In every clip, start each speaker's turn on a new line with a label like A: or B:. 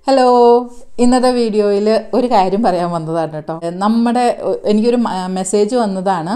A: hello ഇന്നത്തെ വീഡിയോയിൽ ഒരു കാര്യം പറയാൻ വന്നതാണ് കേട്ടോ നമ്മുടെ എനിക്കൊരു മെസ്സേജ് വന്നതാണ്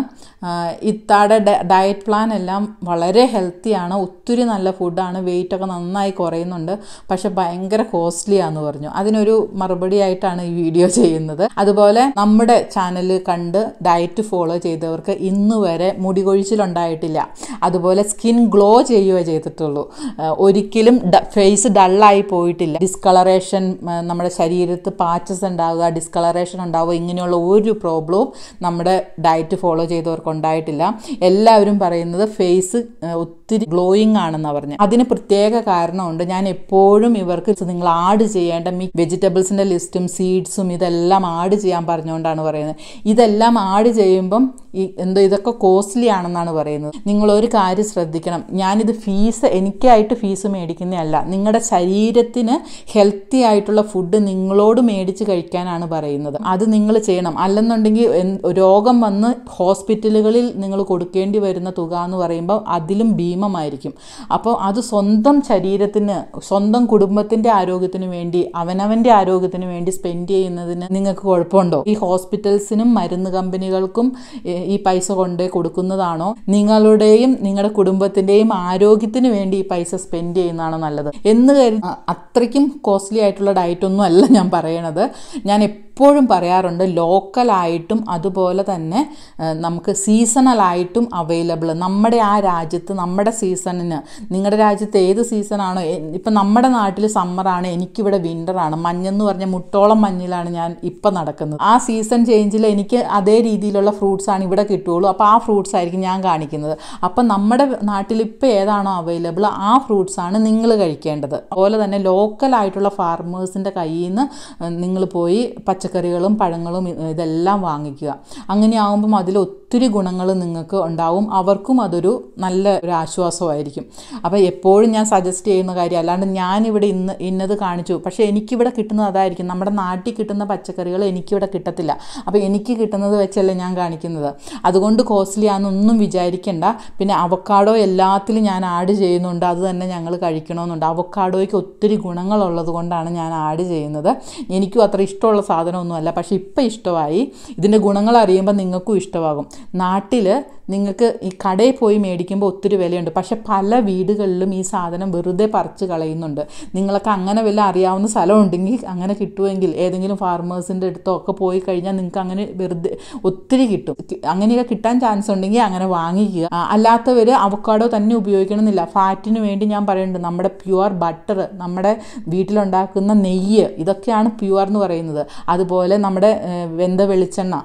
A: ഇത്താടെ ഡയറ്റ് പ്ലാൻ എല്ലാം വളരെ ഹെൽത്തിയാണ് ഒത്തിരി നല്ല ഫുഡാണ് വെയിറ്റൊക്കെ നന്നായി കുറയുന്നുണ്ട് പക്ഷെ ഭയങ്കര കോസ്റ്റ്ലി ആണെന്ന് പറഞ്ഞു അതിനൊരു മറുപടി ആയിട്ടാണ് ഈ വീഡിയോ ചെയ്യുന്നത് അതുപോലെ നമ്മുടെ ചാനൽ കണ്ട് ഡയറ്റ് ഫോളോ ചെയ്തവർക്ക് ഇന്ന് വരെ മുടി കൊഴിച്ചിലുണ്ടായിട്ടില്ല അതുപോലെ സ്കിൻ ഗ്ലോ ചെയ്യുക ചെയ്തിട്ടുള്ളൂ ഒരിക്കലും ഫേസ് ഡള്ളായി പോയിട്ടില്ല ഡിസ്കളറേഷൻ നമ്മുടെ ശരീരത്ത് പാച്ചസ് ഉണ്ടാവുക ഡിസ്കളറേഷൻ ഉണ്ടാവുക ഇങ്ങനെയുള്ള ഒരു പ്രോബ്ലവും നമ്മുടെ ഡയറ്റ് ഫോളോ ചെയ്തവർക്ക് ഉണ്ടായിട്ടില്ല എല്ലാവരും പറയുന്നത് ഫേസ് ഒത്തിരി ഗ്ലോയിങ് ആണെന്നാണ് പറഞ്ഞത് അതിന് പ്രത്യേക കാരണമുണ്ട് ഞാൻ എപ്പോഴും ഇവർക്ക് നിങ്ങൾ ആഡ് ചെയ്യേണ്ട മി വെജിറ്റബിൾസിൻ്റെ ലിസ്റ്റും സീഡ്സും ഇതെല്ലാം ആഡ് ചെയ്യാൻ പറഞ്ഞുകൊണ്ടാണ് പറയുന്നത് ഇതെല്ലാം ആഡ് ചെയ്യുമ്പം ഈ എന്തോ ഇതൊക്കെ കോസ്റ്റ്ലി ആണെന്നാണ് പറയുന്നത് നിങ്ങൾ ഒരു കാര്യം ശ്രദ്ധിക്കണം ഞാനിത് ഫീസ് എനിക്കായിട്ട് ഫീസ് മേടിക്കുന്നതല്ല നിങ്ങളുടെ ശരീരത്തിന് ഹെൽത്തി ആയിട്ടുള്ള ഫുഡ് നിങ്ങളോട് മേടിച്ച് കഴിക്കാനാണ് പറയുന്നത് അത് നിങ്ങൾ ചെയ്യണം അല്ലെന്നുണ്ടെങ്കിൽ രോഗം വന്ന് ഹോസ്പിറ്റലുകളിൽ നിങ്ങൾ കൊടുക്കേണ്ടി വരുന്ന തുക എന്ന് പറയുമ്പോൾ അതിലും ഭീമമായിരിക്കും അപ്പോൾ അത് സ്വന്തം ശരീരത്തിന് സ്വന്തം കുടുംബത്തിൻ്റെ ആരോഗ്യത്തിന് വേണ്ടി അവനവൻ്റെ ആരോഗ്യത്തിന് വേണ്ടി സ്പെൻഡ് ചെയ്യുന്നതിന് നിങ്ങൾക്ക് കുഴപ്പമുണ്ടോ ഈ ഹോസ്പിറ്റൽസിനും മരുന്ന് കമ്പനികൾക്കും ഈ പൈസ കൊണ്ട് കൊടുക്കുന്നതാണോ നിങ്ങളുടെയും നിങ്ങളുടെ കുടുംബത്തിൻ്റെയും ആരോഗ്യത്തിന് വേണ്ടി ഈ പൈസ സ്പെൻഡ് ചെയ്യുന്നതാണോ നല്ലത് എന്ന് കരുതി അത്രയ്ക്കും കോസ്റ്റ്ലി ആയിട്ടുള്ള ഡയറ്റ് ഒന്നും അല്ല ഞാൻ പറയണത് ഞാൻ എപ്പോഴും പറയാറുണ്ട് ലോക്കലായിട്ടും അതുപോലെ തന്നെ നമുക്ക് സീസണലായിട്ടും അവൈലബിൾ നമ്മുടെ ആ രാജ്യത്ത് നമ്മുടെ സീസണിന് നിങ്ങളുടെ രാജ്യത്ത് ഏത് സീസണാണോ ഇപ്പം നമ്മുടെ നാട്ടിൽ സമ്മറാണ് എനിക്കിവിടെ വിൻ്ററാണ് മഞ്ഞെന്ന് പറഞ്ഞ മുട്ടോളം മഞ്ഞിലാണ് ഞാൻ ഇപ്പം നടക്കുന്നത് ആ സീസൺ ചേഞ്ചിൽ എനിക്ക് അതേ രീതിയിലുള്ള ഫ്രൂട്ട്സ് ആണ് ഇവിടെ കിട്ടുകയുള്ളൂ അപ്പോൾ ആ ഫ്രൂട്ട്സ് ആയിരിക്കും ഞാൻ കാണിക്കുന്നത് അപ്പം നമ്മുടെ നാട്ടിൽ ഇപ്പോൾ ഏതാണോ അവൈലബിൾ ആ ഫ്രൂട്ട്സ് ആണ് നിങ്ങൾ കഴിക്കേണ്ടത് അതുപോലെ തന്നെ ലോക്കലായിട്ടുള്ള ഫാർമേഴ്സിൻ്റെ കയ്യിൽ നിന്ന് നിങ്ങൾ പോയി പച്ചക്കറികളും പഴങ്ങളും ഇതെല്ലാം വാങ്ങിക്കുക അങ്ങനെയാകുമ്പം അതിൽ ഒത്തിരി ഗുണങ്ങൾ നിങ്ങൾക്ക് ഉണ്ടാവും അവർക്കും അതൊരു നല്ല ഒരു ആശ്വാസമായിരിക്കും അപ്പോൾ എപ്പോഴും ഞാൻ സജസ്റ്റ് ചെയ്യുന്ന കാര്യം അല്ലാണ്ട് ഞാനിവിടെ ഇന്ന് ഇന്നത് കാണിച്ചു പക്ഷേ എനിക്കിവിടെ കിട്ടുന്നത് അതായിരിക്കും നമ്മുടെ നാട്ടിൽ കിട്ടുന്ന പച്ചക്കറികൾ എനിക്കിവിടെ കിട്ടത്തില്ല അപ്പോൾ എനിക്ക് കിട്ടുന്നത് വെച്ചല്ലേ ഞാൻ കാണിക്കുന്നത് അതുകൊണ്ട് കോസ്റ്റ്ലി ആണെന്നൊന്നും വിചാരിക്കേണ്ട പിന്നെ അവക്കാടോ എല്ലാത്തിലും ഞാൻ ആഡ് ചെയ്യുന്നുണ്ട് അത് തന്നെ ഞങ്ങൾ കഴിക്കണമെന്നുണ്ട് അവക്കാടോയ്ക്ക് ഒത്തിരി ഗുണങ്ങളുള്ളത് കൊണ്ടാണ് ഞാൻ ആഡ് ചെയ്യുന്നത് എനിക്കും അത്ര ഇഷ്ടമുള്ള സാധനമൊന്നുമല്ല പക്ഷേ ഇപ്പം ഇഷ്ടമായി ഇതിൻ്റെ ഗുണങ്ങൾ അറിയുമ്പോൾ നിങ്ങൾക്കും ഇഷ്ടമാകും നാട്ടിൽ നിങ്ങൾക്ക് ഈ കടയിൽ പോയി മേടിക്കുമ്പോൾ ഒത്തിരി വിലയുണ്ട് പക്ഷെ പല വീടുകളിലും ഈ സാധനം വെറുതെ പറിച്ച് കളയുന്നുണ്ട് നിങ്ങളൊക്കെ അങ്ങനെ വല്ല അറിയാവുന്ന സ്ഥലം ഉണ്ടെങ്കിൽ അങ്ങനെ കിട്ടുമെങ്കിൽ ഏതെങ്കിലും ഫാർമേഴ്സിൻ്റെ അടുത്തോ ഒക്കെ പോയി കഴിഞ്ഞാൽ നിങ്ങൾക്ക് അങ്ങനെ വെറുതെ ഒത്തിരി കിട്ടും അങ്ങനെയൊക്കെ കിട്ടാൻ ചാൻസ് ഉണ്ടെങ്കിൽ അങ്ങനെ വാങ്ങിക്കുക അല്ലാത്തവർ അവക്കാടോ തന്നെ ഉപയോഗിക്കണമെന്നില്ല ഫാറ്റിന് വേണ്ടി ഞാൻ പറയുന്നുണ്ട് നമ്മുടെ പ്യുവർ ബട്ടർ നമ്മുടെ വീട്ടിലുണ്ടാക്കുന്ന നെയ്യ് ഇതൊക്കെയാണ് പ്യുവർ എന്ന് പറയുന്നത് അതുപോലെ നമ്മുടെ വെന്ത വെളിച്ചെണ്ണ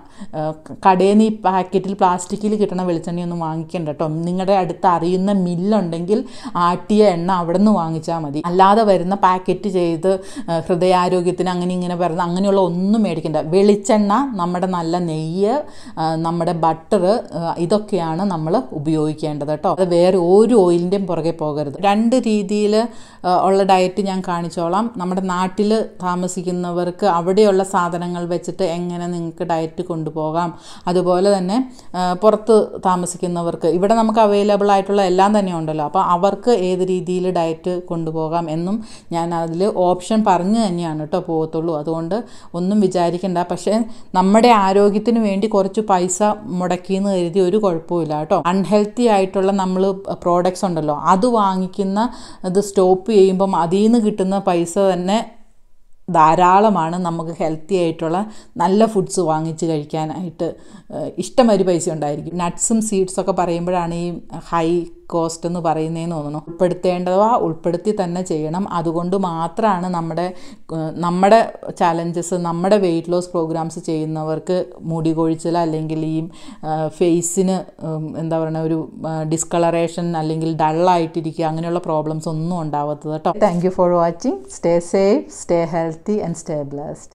A: കടയിൽ നിന്ന് ഈ പാക്കറ്റിൽ പ്ലാസ്റ്റിക്കിൽ കിട്ടണ വെളിച്ചെണ്ണയൊന്നും വാങ്ങിക്കണ്ട കേട്ടോ നിങ്ങളുടെ അടുത്ത് അറിയുന്ന മില്ലുണ്ടെങ്കിൽ ആട്ടിയ എണ്ണ അവിടെ നിന്ന് വാങ്ങിച്ചാൽ മതി അല്ലാതെ വരുന്ന പാക്കറ്റ് ചെയ്ത് ഹൃദയാരോഗ്യത്തിന് അങ്ങനെ ഇങ്ങനെ വരുന്ന അങ്ങനെയുള്ള ഒന്നും മേടിക്കണ്ട വെളിച്ചെണ്ണ നമ്മുടെ നല്ല നെയ്യ് നമ്മുടെ ബട്ടർ ഇതൊക്കെയാണ് നമ്മൾ ഉപയോഗിക്കേണ്ടത് കേട്ടോ അത് വേറെ ഒരു ഓയിലിൻ്റെയും പുറകെ പോകരുത് രണ്ട് രീതിയിൽ ഉള്ള ഡയറ്റ് ഞാൻ കാണിച്ചോളാം നമ്മുടെ നാട്ടിൽ താമസിക്കുന്നവർക്ക് അവിടെയുള്ള സാധനങ്ങൾ വെച്ചിട്ട് എങ്ങനെ നിങ്ങൾക്ക് ഡയറ്റ് കൊണ്ടുപോകാം അതുപോലെ തന്നെ പുറത്ത് താമസിക്കുന്നവർക്ക് ഇവിടെ നമുക്ക് അവൈലബിൾ ആയിട്ടുള്ള എല്ലാം തന്നെ ഉണ്ടല്ലോ അപ്പോൾ അവർക്ക് ഏത് രീതിയിൽ ഡയറ്റ് കൊണ്ടുപോകാം എന്നും ഞാൻ അതിൽ ഓപ്ഷൻ പറഞ്ഞു തന്നെയാണ് കേട്ടോ പോകത്തുള്ളൂ അതുകൊണ്ട് ഒന്നും വിചാരിക്കേണ്ട പക്ഷേ നമ്മുടെ ആരോഗ്യത്തിന് വേണ്ടി കുറച്ച് പൈസ മുടക്കിയെന്ന് കരുതി ഒരു കുഴപ്പമില്ല കേട്ടോ അൺഹെൽത്തി ആയിട്ടുള്ള നമ്മൾ പ്രോഡക്ട്സ് ഉണ്ടല്ലോ അത് വാങ്ങിക്കുന്ന ഇത് സ്റ്റോപ്പ് ചെയ്യുമ്പം അതിൽ നിന്ന് കിട്ടുന്ന പൈസ തന്നെ ധാരാളമാണ് നമുക്ക് ഹെൽത്തി ആയിട്ടുള്ള നല്ല ഫുഡ്സ് വാങ്ങിച്ച് കഴിക്കാനായിട്ട് ഇഷ്ടമൊരു പൈസ ഉണ്ടായിരിക്കും നട്ട്സും സീഡ്സൊക്കെ പറയുമ്പോഴാണ് ഈ ഹൈ കോസ്റ്റ് എന്ന് പറയുന്നതെന്ന് തോന്നുന്നു ഉൾപ്പെടുത്തേണ്ടവ ഉൾപ്പെടുത്തി തന്നെ ചെയ്യണം അതുകൊണ്ട് മാത്രമാണ് നമ്മുടെ നമ്മുടെ ചാലഞ്ചസ് നമ്മുടെ വെയിറ്റ് ലോസ് പ്രോഗ്രാംസ് ചെയ്യുന്നവർക്ക് മുടി കൊഴിച്ചിൽ അല്ലെങ്കിൽ ഈ ഫേസിന് എന്താ പറയുക ഒരു ഡിസ്കളറേഷൻ അല്ലെങ്കിൽ ഡള്ളായിട്ടിരിക്കുക അങ്ങനെയുള്ള പ്രോബ്ലംസ് ഒന്നും ഉണ്ടാവാത്തത് കേട്ടോ thank you for watching stay safe stay healthy and stay blessed